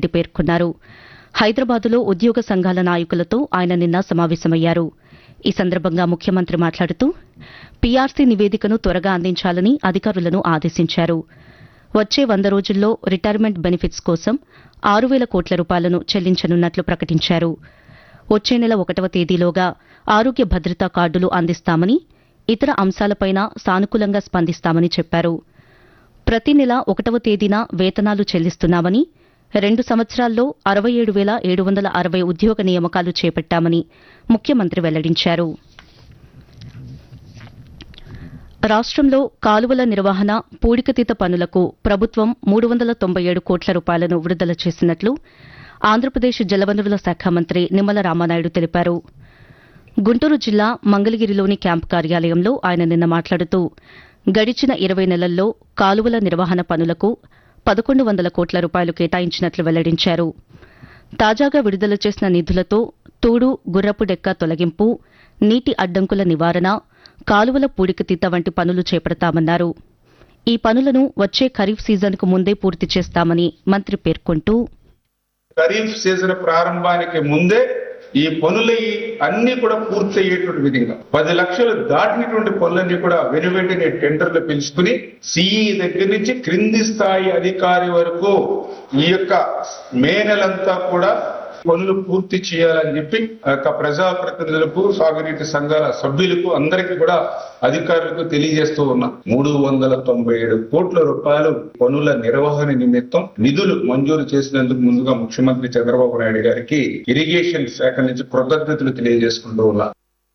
రెడ్డి పేర్కొన్నారు హైదరాబాదులో ఉద్యోగ సంఘాల నాయకులతో ఆయన నిన్న సమావేశమయ్యారు ఈ సందర్భంగా ముఖ్యమంత్రి మాట్లాడుతూ పీఆర్సీ నివేదికను త్వరగా అందించాలని అధికారులను ఆదేశించారు వచ్చే వంద రోజుల్లో రిటైర్మెంట్ బెనిఫిట్స్ కోసం ఆరు వేల కోట్ల రూపాయలను చెల్లించనున్నట్లు ప్రకటించారు వచ్చే నెల ఒకటవ తేదీలోగా ఆరోగ్య భద్రతా కార్డులు అందిస్తామని ఇతర అంశాలపైన సానుకూలంగా స్పందిస్తామని చెప్పారు ప్రతి నెల ఒకటవ తేదీన వేతనాలు చెల్లిస్తున్నామని రెండు సంవత్సరాల్లో అరవై ఏడు వేల ఏడు వందల అరవై ఉద్యోగ నియామకాలు చేపట్టామని ముఖ్యమంత్రి వెల్లడించారు రాష్ట్రంలో కాలువల నిర్వహణ పూడికతీత పనులకు ప్రభుత్వం మూడు వందల తొంభై ఏడు కోట్ల రూపాయలను విడుదల చేసినట్లు ఆంధ్రప్రదేశ్ జలవనరుల శాఖ మంత్రి నిమ్మల రామానాయుడు తెలిపారు గుంటూరు జిల్లా మంగళగిరిలోని క్యాంపు కార్యాలయంలో ఆయన నిన్న మాట్లాడుతూ గడిచిన ఇరవై నెలల్లో కాలువల నిర్వహణ పనులకు పదకొండు వందల కోట్ల రూపాయలు కేటాయించినట్లు వెల్లడించారు తాజాగా విడుదల చేసిన నిధులతో తూడు గుర్రపు డెక్క తొలగింపు నీటి అడ్డంకుల నివారణ కాలువల పూడికతీత వంటి పనులు చేపడతామన్నారు ఈ పనులను వచ్చే ఖరీఫ్ సీజన్కు ముందే పూర్తి చేస్తామని మంత్రి పేర్కొంటూ ఖరీఫ్ సీజన్ ప్రారంభానికి ముందే ఈ పనులు అన్ని కూడా పూర్తి అయ్యేటువంటి విధంగా పది లక్షలు దాటినటువంటి పనులన్నీ కూడా వెను వెంటనే టెండర్లు పిలుచుకుని సిఈ దగ్గర నుంచి క్రింది స్థాయి అధికారి వరకు ఈ యొక్క మే నెలంతా కూడా పనులు పూర్తి చేయాలని చెప్పి ఆ యొక్క ప్రజాప్రతినిధులకు సాగునీటి సంఘాల సభ్యులకు అందరికీ కూడా అధికారులకు తెలియజేస్తూ ఉన్నా మూడు వందల తొంభై ఏడు కోట్ల రూపాయలు పనుల నిర్వహణ నిమిత్తం నిధులు మంజూరు చేసినందుకు ముందుగా ముఖ్యమంత్రి చంద్రబాబు నాయుడు గారికి ఇరిగేషన్ శాఖ నుంచి కృతజ్ఞతలు తెలియజేసుకుంటూ ఉన్నా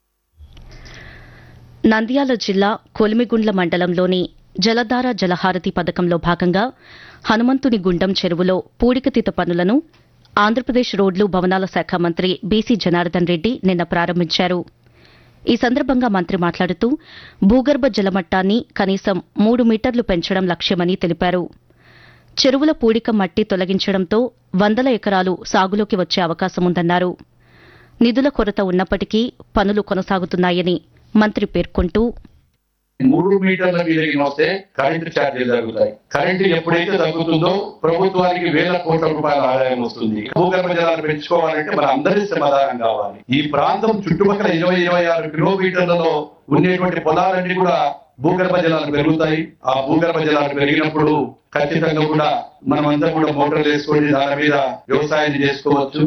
నంద్యాల జిల్లా కొలిమిగుండ్ల మండలంలోని జలధార జలహారతి పథకంలో భాగంగా హనుమంతుని గుండం చెరువులో పూడికతీత పనులను ఆంధ్రప్రదేశ్ రోడ్లు భవనాల శాఖ మంత్రి బీసీ జనార్దన్ రెడ్డి నిన్న ప్రారంభించారు ఈ సందర్భంగా మంత్రి మాట్లాడుతూ భూగర్భ జలమట్టాన్ని కనీసం మూడు మీటర్లు పెంచడం లక్ష్యమని తెలిపారు చెరువుల పూడిక మట్టి తొలగించడంతో వందల ఎకరాలు సాగులోకి వచ్చే అవకాశముందన్నారు నిధుల కొరత ఉన్నప్పటికీ పనులు కొనసాగుతున్నాయని మంత్రి పేర్కొంటూ మూడు మీటర్ల మీదకి వస్తే కరెంటు ఛార్జీలు తగ్గుతాయి కరెంటు ఎప్పుడైతే తగ్గుతుందో ప్రభుత్వానికి వేల కోట్ల రూపాయల ఆదాయం వస్తుంది భూగర్భ జలాలు పెంచుకోవాలంటే మన అందరి సమాధానం కావాలి ఈ ప్రాంతం చుట్టుపక్కల ఇరవై ఇరవై ఆరు కిలోమీటర్లలో ఉండేటువంటి పొలాలన్నీ కూడా భూగర్భ జలాలు పెరుగుతాయి ఆ భూగర్భ జలాలు పెరిగినప్పుడు ఖచ్చితంగా కూడా మనమంతా కూడా మోటార్లు వేసుకొని దాని మీద వ్యవసాయం చేసుకోవచ్చు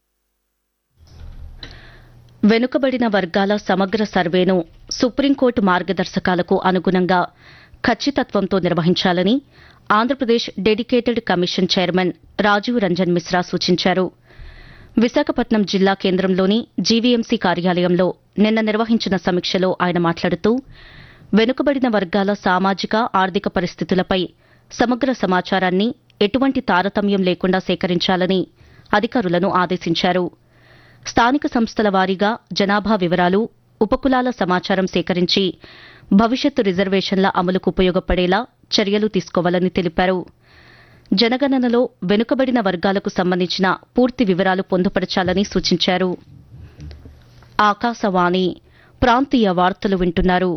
వెనుకబడిన వర్గాల సమగ్ర సర్వేను సుప్రీంకోర్టు మార్గదర్శకాలకు అనుగుణంగా ఖచ్చితత్వంతో నిర్వహించాలని Andhra Pradesh dedicated commission chairman Rajiv Ranjan Mishra సూచించారు విశాఖపట్నం జిల్లా కేంద్రంలోని జీవీఎంసీ కార్యాలయంలో నిన్న నిర్వహించిన సమీక్షలో ఆయన మాట్లాడుతూ వెనుకబడిన వర్గాల సామాజిక ఆర్థిక పరిస్థితులపై సమగ్ర సమాచారాన్ని ఎటువంటి తారతమ్యం లేకుండా సేకరించాలని అధికారులను ఆదేశించారు స్థానిక సంస్థల వారీగా జనాభా వివరాలు ఉపకులాల సమాచారం సేకరించి భవిష్యత్తు రిజర్వేషన్ల అమలుకు ఉపయోగపడేలా చర్యలు తీసుకోవాలని తెలిపారు జనగణనలో వెనుకబడిన వర్గాలకు సంబంధించిన పూర్తి వివరాలు పొందుపరచాలని సూచించారు ఆకాశవాణి ప్రాంతీయ వార్తలు వింటున్నారు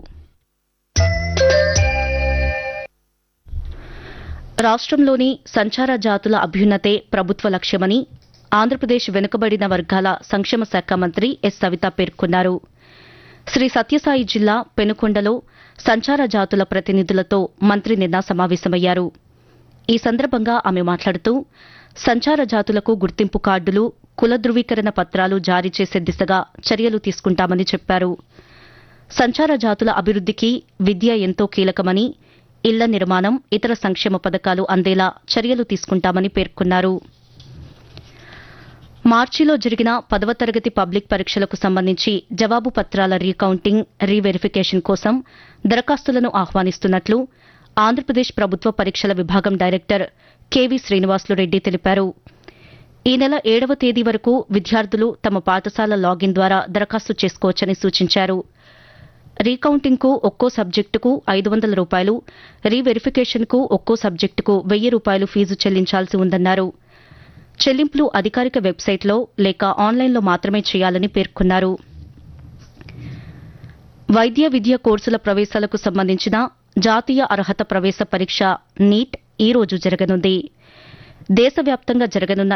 రాష్ట్రంలోని సంచార జాతుల అభ్యున్నతే ప్రభుత్వ లక్ష్యమని ఆంధ్రప్రదేశ్ వెనుకబడిన వర్గాల సంక్షేమ శాఖ మంత్రి ఎస్ సవిత పేర్కొన్నారు శ్రీ సత్యసాయి జిల్లా పెనుకొండలో సంచార జాతుల ప్రతినిధులతో మంత్రి నిన్న సమావేశమయ్యారు ఈ సందర్భంగా ఆమె మాట్లాడుతూ సంచార జాతులకు గుర్తింపు కార్డులు కుల ధృవీకరణ పత్రాలు జారీ చేసే దిశగా చర్యలు తీసుకుంటామని చెప్పారు సంచార జాతుల అభివృద్దికి విద్య ఎంతో కీలకమని ఇళ్ల నిర్మాణం ఇతర సంక్షేమ పథకాలు అందేలా చర్యలు తీసుకుంటామని పేర్కొన్నారు మార్చిలో జరిగిన పదవ తరగతి పబ్లిక్ పరీక్షలకు సంబంధించి జవాబు పత్రాల రీకౌంటింగ్ రీవెరిఫికేషన్ కోసం దరఖాస్తులను ఆహ్వానిస్తున్నట్లు ఆంధ్రప్రదేశ్ ప్రభుత్వ పరీక్షల విభాగం డైరెక్టర్ కెవి శ్రీనివాసులు రెడ్డి తెలిపారు ఈ నెల ఏడవ తేదీ వరకు విద్యార్థులు తమ పాఠశాల లాగిన్ ద్వారా దరఖాస్తు చేసుకోవచ్చని సూచించారు రీకౌంటింగ్కు ఒక్కో సబ్జెక్టుకు ఐదు వందల రూపాయలు రీవెరిఫికేషన్కు ఒక్కో సబ్జెక్టుకు వెయ్యి రూపాయలు ఫీజు చెల్లించాల్సి ఉందన్నారు చెల్లింపులు అధికారిక వెబ్సైట్లో లేక ఆన్లైన్లో మాత్రమే చేయాలని పేర్కొన్నారు వైద్య విద్య కోర్సుల ప్రవేశాలకు సంబంధించిన జాతీయ అర్హత ప్రవేశ పరీక్ష నీట్ ఈ రోజు జరగనుంది దేశవ్యాప్తంగా జరగనున్న